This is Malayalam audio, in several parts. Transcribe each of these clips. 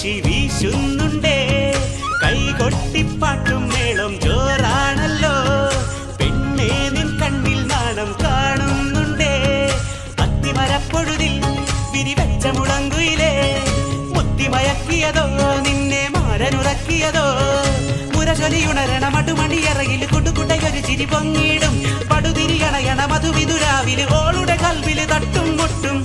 വീശി വീശുന്നുണ്ടേ കൈകൊട്ടിപ്പാട്ടും മേളം ജോറാണല്ലോ പെണ്ണേ നിൻ കണ്ണിൽ നാണം കാണുന്നുണ്ടേ അത്തിമരപ്പൊഴുതിൽ വിരിവെച്ച മുളങ്കുയിലേ മുത്തിമയക്കിയതോ നിന്നെ മാരനുറക്കിയതോ മുരചൊലിയുണരണ മടുമണിയറയിൽ കുടുകുടയൊരു ചിരി പൊങ്ങിടും പടുതിരിയണയണ മധുവിതുരാവില് ഓളുടെ കൽവില് തട്ടും മുട്ടും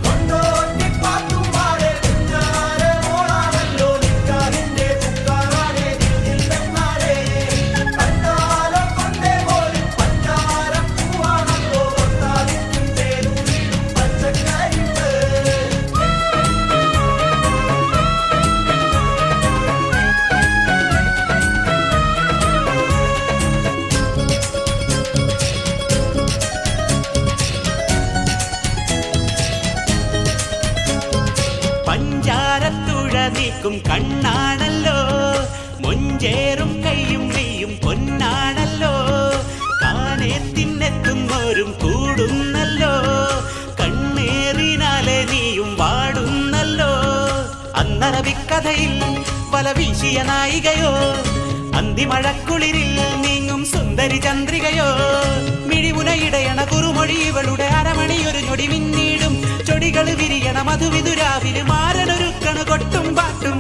പഞ്ചാരത്തുഴ നീക്കും കണ്ണാണല്ലോ മൊഞ്ചേറും കൈയും നീയും പൊന്നാണല്ലോ കാനെ തിന്നെത്തുന്നോരും കൂടുന്നല്ലോ കണ്ണേറിനാലെ നീയും വാടുന്നല്ലോ അന്നറബിക്കഥയിൽ പല വീശിയ നായികയോ അന്തിമഴക്കുളിരിൽ നീങ്ങും സുന്ദരി ചന്ദ്രികയോ മിഴിമുനയിടയണ കുറുമൊഴി ഇവളുടെ അരമണിയൊരു ഞൊടി മിന്നീടും ചൊടികൾ വിരിയണ മധുവിതുരാവില് മാരനൊരുക്കണ കൊട്ടും പാട്ടും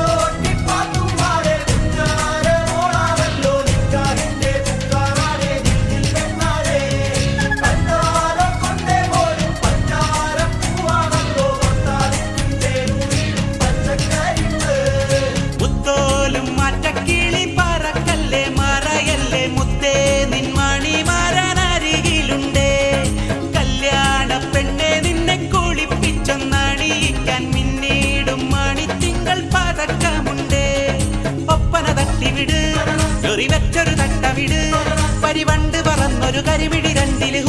മുത്തോലും മാറ്റക്കിളി പറക്കല്ലേ മറയല്ലേ മുത്തേ നിൻമണി മാറാനരികിലുണ്ടേ കല്യാണ പെണ്ണെ നിന്നെ കുളിപ്പിച്ചൊന്നണിയിക്കാൻ മിന്നീടും മണിത്തിങ്കൾ പതക്കമുണ്ടേ ഒപ്പന തട്ടിവിട് ചൊറി വെച്ചൊരു തട്ടവിട് പരിവണ്ട് പറന്നൊരു കരിമിടി രണ്ടില്